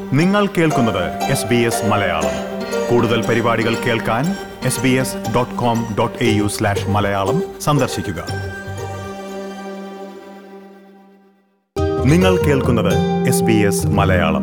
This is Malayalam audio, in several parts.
നിങ്ങൾ കേൾക്കുന്നത് എസ് ബി എസ് മലയാളം കൂടുതൽ പരിപാടികൾ കേൾക്കാൻ S B S dot com dot A U slash Malayalam സന്ദർശിക്കുക നിങ്ങൾ കേൾക്കുന്നത് എസ് ബി എസ് മലയാളം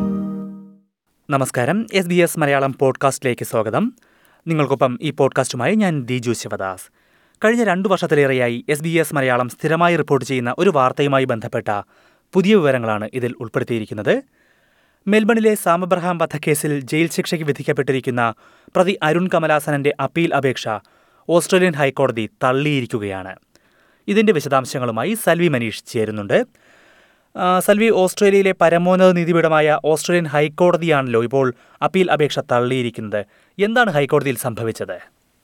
നമസ്കാരം എസ് ബി എസ് മലയാളം പോഡ്കാസ്റ്റിലേക്ക് സ്വാഗതം നിങ്ങൾക്കൊപ്പം ഈ പോഡ്കാസ്റ്റുമായി ഞാൻ ദിജു ശിവദാസ് കഴിഞ്ഞ രണ്ടു വർഷത്തിലേറെയായി എസ് ബി എസ് മലയാളം സ്ഥിരമായി റിപ്പോർട്ട് ചെയ്യുന്ന ഒരു വാർത്തയുമായി ബന്ധപ്പെട്ട പുതിയ വിവരങ്ങളാണ് ഇതിൽ ഉൾപ്പെടുത്തിയിരിക്കുന്നത് മെൽബണിലെ സാമബ്രഹാം വധക്കേസിൽ ജയിൽ ശിക്ഷയ്ക്ക് വിധിക്കപ്പെട്ടിരിക്കുന്ന പ്രതി അരുൺ കമലാസനന്റെ അപ്പീൽ അപേക്ഷ ഓസ്ട്രേലിയൻ ഹൈക്കോടതി തള്ളിയിരിക്കുകയാണ് ഇതിന്റെ വിശദാംശങ്ങളുമായി സൽവി മനീഷ് ചേരുന്നുണ്ട് ആ, സൽവി ഓസ്ട്രേലിയയിലെ പരമോന്നത നീതിപീഠമായ ഓസ്ട്രേലിയൻ ഹൈക്കോടതിയാണല്ലോ ഇപ്പോൾ അപ്പീൽ അപേക്ഷ തള്ളിയിരിക്കുന്നത് എന്താണ് ഹൈക്കോടതിയിൽ സംഭവിച്ചത്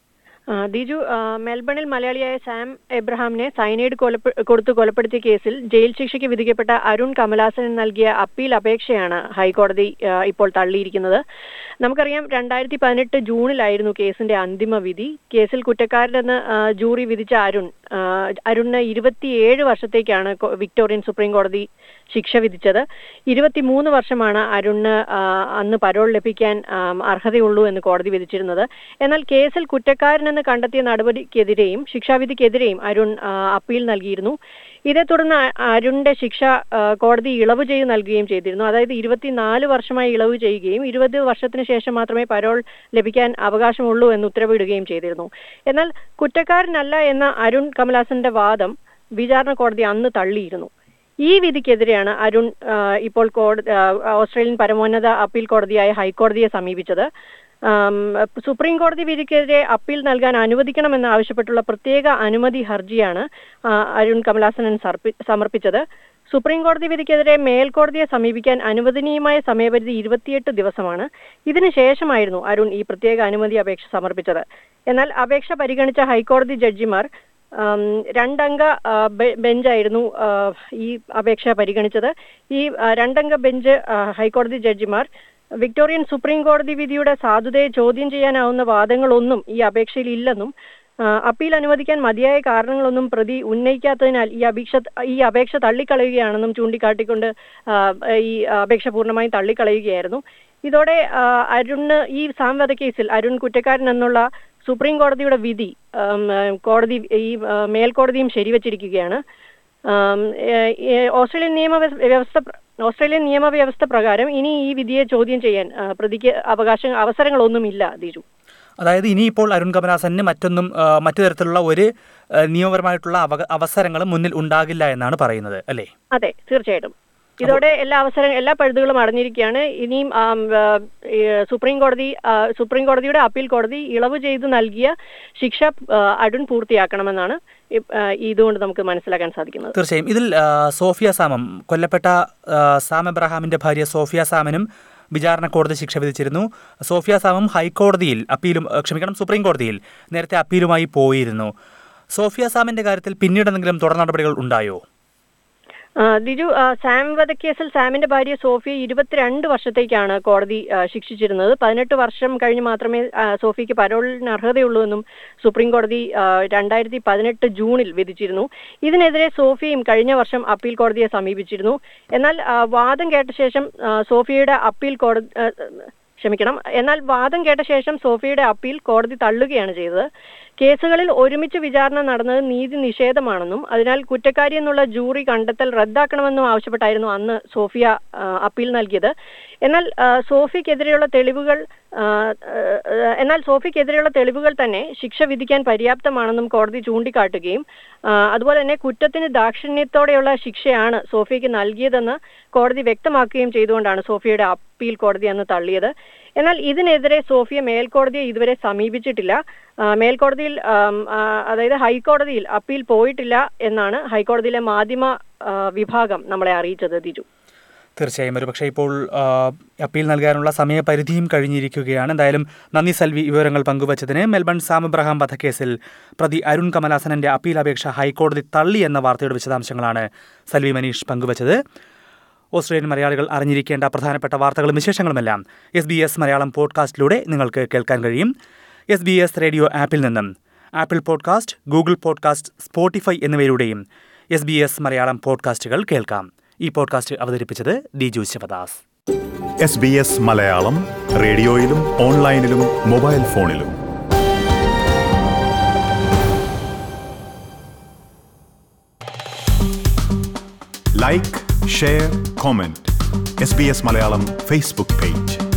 ആ, ദിജു ആ, മെൽബണിൽ മലയാളിയായ സാം എബ്രഹാമിനെ സൈനൈഡ് കൊലപ്പെ- കൊടുത്ത് കൊലപ്പെടുത്തിയ കേസിൽ ജയിൽ ശിക്ഷയ്ക്ക് വിധിക്കപ്പെട്ട അരുൺ കമലാസനൻ നൽകിയ അപ്പീൽ അപേക്ഷയാണ് ഹൈക്കോടതി ആ, ഇപ്പോൾ തള്ളിയിരിക്കുന്നത് നമുക്കറിയാം രണ്ടായിരത്തി പതിനെട്ട് ജൂണിലായിരുന്നു കേസിന്റെ അന്തിമ വിധി കേസിൽ കുറ്റക്കാരനെന്ന് ആ, ജൂറി വിധിച്ച അരുൺ ആ, അരുണിന് ഇരുപത്തിയേഴ് വർഷത്തേക്കാണ് കൊ- വിക്ടോറിയൻ സുപ്രീം കോടതി ശിക്ഷ വിധിച്ചത് ഇരുപത്തിമൂന്ന് വർഷമാണ് അരുണിന് ആ, അന്ന് പരോൾ ലഭിക്കാൻ ആം, അർഹതയുള്ളൂ എന്ന് കോടതി വിധിച്ചിരുന്നത് എന്നാൽ കേസിൽ കുറ്റക്കാരനെന്ന് കണ്ടെത്തിയ നടപടിക്കെതിരെയും ശിക്ഷാവിധിക്കെതിരെയും അരുൺ ആ, അപ്പീൽ നൽകിയിരുന്നു ഇതേ തുടർന്ന് അ- അരുണിന്റെ ശിക്ഷ ആ, കോടതി ഇളവ് ചെയ്ത് നൽകുകയും ചെയ്തിരുന്നു അതായത് ഇരുപത്തിനാല് വർഷമായി ഇളവ് ചെയ്യുകയും ഇരുപത് വർഷത്തിന് ശേഷം മാത്രമേ പരോൾ ലഭിക്കാൻ അവകാശമുള്ളൂ എന്ന് ഉത്തരവിടുകയും ചെയ്തിരുന്നു എന്നാൽ കുറ്റക്കാരനല്ല എന്ന അരുൺ കമലാസന്റെ വാദം വിചാരണ കോടതി അന്ന് തള്ളിയിരുന്നു ഈ വിധിക്കെതിരെയാണ് അരുൺ ആ, ഇപ്പോൾ കോട- ആ, ഓസ്ട്രേലിയൻ പരമോന്നത അപ്പീൽ കോടതിയായ ഹൈക്കോടതിയെ സമീപിച്ചത് ആം, സുപ്രീം കോടതി വിധിക്കെതിരെ അപ്പീൽ നൽകാൻ അനുവദിക്കണമെന്ന് ആവശ്യപ്പെട്ടുള്ള പ്രത്യേക അനുമതി ഹർജിയാണ് ആ, അരുൺ കമലാസനൻ സർപ്പി- സമർപ്പിച്ചത് സുപ്രീം കോടതി വിധിക്കെതിരെ മേൽക്കോടതിയെ സമീപിക്കാൻ അനുവദനീയമായ സമയപരിധി ഇരുപത്തിയെട്ട് ദിവസമാണ് ഇതിനു ശേഷമായിരുന്നു അരുൺ ഈ പ്രത്യേക അനുമതി അപേക്ഷ സമർപ്പിച്ചത് എന്നാൽ അപേക്ഷ പരിഗണിച്ച ഹൈക്കോടതി ജഡ്ജിമാർ ആം, രണ്ടംഗ ആ, ബെ- ബെഞ്ചായിരുന്നു ആ, ഈ അപേക്ഷ പരിഗണിച്ചത് ഈ ആ, രണ്ടംഗ ബെഞ്ച് ആ, ഹൈക്കോടതി ജഡ്ജിമാർ വിക്ടോറിയൻ സുപ്രീം കോടതി വിധിയുടെ സാധുതയെ ചോദ്യം ചെയ്യാനാവുന്ന വാദങ്ങളൊന്നും ഈ അപേക്ഷയിൽ ഇല്ലെന്നും ആ, അപ്പീൽ അനുവദിക്കാൻ മതിയായ കാരണങ്ങളൊന്നും പ്രതി ഉന്നയിക്കാത്തതിനാൽ ഈ അപേക്ഷ ഈ അപേക്ഷ തള്ളിക്കളയുകയാണെന്നും ചൂണ്ടിക്കാട്ടിക്കൊണ്ട് ആ, ഈ അപേക്ഷ പൂർണ്ണമായും തള്ളിക്കളയുകയായിരുന്നു ഇതോടെ ആ, അരുണ് ഈ സാം വധക്കേസിൽ അരുൺ കുറ്റക്കാരൻ എന്നുള്ള സുപ്രീം കോടതിയുടെ വിധി ആം, ആ, കോടതി ഈ ആ, മേൽക്കോടതിയും ശരിവച്ചിരിക്കുകയാണ് ആം, ഏ, ഏ, ഓസ്ട്രേലിയൻ നിയമ വ്യവസ്ഥ പ്ര- ഓസ്ട്രേലിയൻ നിയമവ്യവസ്ഥ പ്രകാരം ഇനി ഈ വിധിയെ ചോദ്യം ചെയ്യാൻ ആ, പ്രതിക്ക് അവകാശ അവസരങ്ങളൊന്നുമില്ല ദിജു അതായത് ഇനിയിപ്പോൾ അരുൺ കമലാസന് മറ്റൊന്നും ആ, മറ്റു തരത്തിലുള്ള ഒരു ആ, നിയമപരമായിട്ടുള്ള അവ അവസരങ്ങളും മുന്നിൽ ഉണ്ടാകില്ല എന്നാണ് പറയുന്നത് അല്ലേ അതെ തീർച്ചയായിട്ടും ഇതോടെ എല്ലാ അവസരം എല്ലാ പഴുതുകളും അടഞ്ഞിരിക്കുകയാണ് ഇനിയും ആം, ആ, ഈ സുപ്രീം കോടതി ആ, സുപ്രീം കോടതിയുടെ അപ്പീൽ കോടതി ഇളവ് ചെയ്ത് നൽകിയ ശിക്ഷ ആ, അരുൺ പൂർത്തിയാക്കണമെന്നാണ് ഇ- ആ, ഇതുകൊണ്ട് നമുക്ക് മനസ്സിലാക്കാൻ സാധിക്കുന്നത് തീർച്ചയായും ഇതിൽ ആ, സോഫിയ സാമം കൊല്ലപ്പെട്ട ആ, സാം എബ്രഹാമിന്റെ ഭാര്യ സോഫിയ സാമനും വിചാരണ കോടതി ശിക്ഷ വിധിച്ചിരുന്നു സോഫിയ സാമും ഹൈക്കോടതിയിൽ അപ്പീലും ആ, ക്ഷമിക്കണം സുപ്രീം കോടതിയിൽ നേരത്തെ അപ്പീലുമായി പോയിരുന്നു സോഫിയ സാമിന്റെ കാര്യത്തിൽ പിന്നീട് എന്തെങ്കിലും തുടർ നടപടികൾ ഉണ്ടായോ ആ, ദിജു ആ, സാം വധക്കേസിൽ സാമിന്റെ ഭാര്യ സോഫിയെ ഇരുപത്തിരണ്ട് വർഷത്തേക്കാണ് കോടതി ആ, ശിക്ഷിച്ചിരുന്നത് പതിനെട്ട് വർഷം കഴിഞ്ഞ് മാത്രമേ ആ, സോഫിക്ക് പരോളിന് അർഹതയുള്ളൂ എന്നും സുപ്രീം കോടതി ആ, രണ്ടായിരത്തി പതിനെട്ട് ജൂണിൽ വിധിച്ചിരുന്നു ഇതിനെതിരെ സോഫിയും കഴിഞ്ഞ വർഷം അപ്പീൽ കോടതിയെ സമീപിച്ചിരുന്നു എന്നാൽ ആ, വാദം കേട്ട ശേഷം ആ, സോഫിയയുടെ അപ്പീൽ കോടതി ആ, ക്ഷമിക്കണം എന്നാൽ വാദം കേട്ട ശേഷം സോഫിയയുടെ അപ്പീൽ കോടതി തള്ളുകയാണ് ചെയ്തത് കേസുകളിൽ ഒരുമിച്ച് വിചാരണ നടന്നത് നീതി നിഷേധമാണെന്നും അതിനാൽ കുറ്റക്കാരി എന്നുള്ള ജൂറി കണ്ടെത്തൽ റദ്ദാക്കണമെന്നും ആവശ്യപ്പെട്ടായിരുന്നു അന്ന് സോഫിയ ആ, അപ്പീൽ നൽകിയത് എന്നാൽ ആ, സോഫിക്കെതിരെയുള്ള തെളിവുകൾ ആ, ആ, എന്നാൽ സോഫിക്കെതിരെയുള്ള തെളിവുകൾ തന്നെ ശിക്ഷ വിധിക്കാൻ പര്യാപ്തമാണെന്നും കോടതി ചൂണ്ടിക്കാട്ടുകയും ആ, അതുപോലെ തന്നെ കുറ്റത്തിന് ദാക്ഷിണ്യത്തോടെയുള്ള ശിക്ഷയാണ് സോഫിയയ്ക്ക് നൽകിയതെന്ന് കോടതി വ്യക്തമാക്കുകയും ചെയ്തുകൊണ്ടാണ് സോഫിയയുടെ അപ്പീൽ കോടതി അന്ന് തള്ളിയത് എന്നാൽ ഇതിനെതിരെ സോഫിയ മേൽക്കോടതിയെ ഇതുവരെ സമീപിച്ചിട്ടില്ല ആ, മേൽക്കോടതിയിൽ ആം, ആ, അതായത് ഹൈക്കോടതിയിൽ അപ്പീൽ പോയിട്ടില്ല എന്നാണ് ഹൈക്കോടതിയിലെ മാധ്യമ ആ, വിഭാഗം നമ്മളെ അറിയിച്ചത് ദിജു തീർച്ചയായും ഒരുപക്ഷെ ഇപ്പോൾ ആ, അപ്പീൽ നൽകാനുള്ള സമയപരിധിയും കഴിഞ്ഞിരിക്കുകയാണ് എന്തായാലും നന്ദി സൽവി വിവരങ്ങൾ പങ്കുവച്ചതിന് മെൽബൺ സാം എബ്രഹാം വധക്കേസിൽ പ്രതി അരുൺ കമലാസനന്റെ അപ്പീൽ അപേക്ഷ ഹൈക്കോടതി തള്ളി എന്ന വാർത്തയുടെ വിശദാംശങ്ങളാണ് സൽവി മനീഷ് പങ്കുവച്ചത് ഓസ്ട്രേലിയൻ മലയാളികൾ അറിഞ്ഞിരിക്കേണ്ട പ്രധാനപ്പെട്ട വാർത്തകളും വിശേഷങ്ങളുമെല്ലാം എസ് ബി എസ് മലയാളം പോഡ്കാസ്റ്റിലൂടെ നിങ്ങൾക്ക് കേൾക്കാൻ കഴിയും എസ് ബി എസ് റേഡിയോ ആപ്പിൽ നിന്നും Apple podcast Google podcast Spotify എന്നിവയിലൂടെയും എസ് ബി എസ് മലയാളം പോഡ്കാസ്റ്റുകൾ കേൾക്കാം ഈ പോഡ്കാസ്റ്റ് അവതരിപ്പിച്ചത് Diju Sivadas S B S Malayalam റേഡിയോയിലും ഓൺലൈനിലും മൊബൈൽ ഫോണിലും like share comment S B S Malayalam Facebook page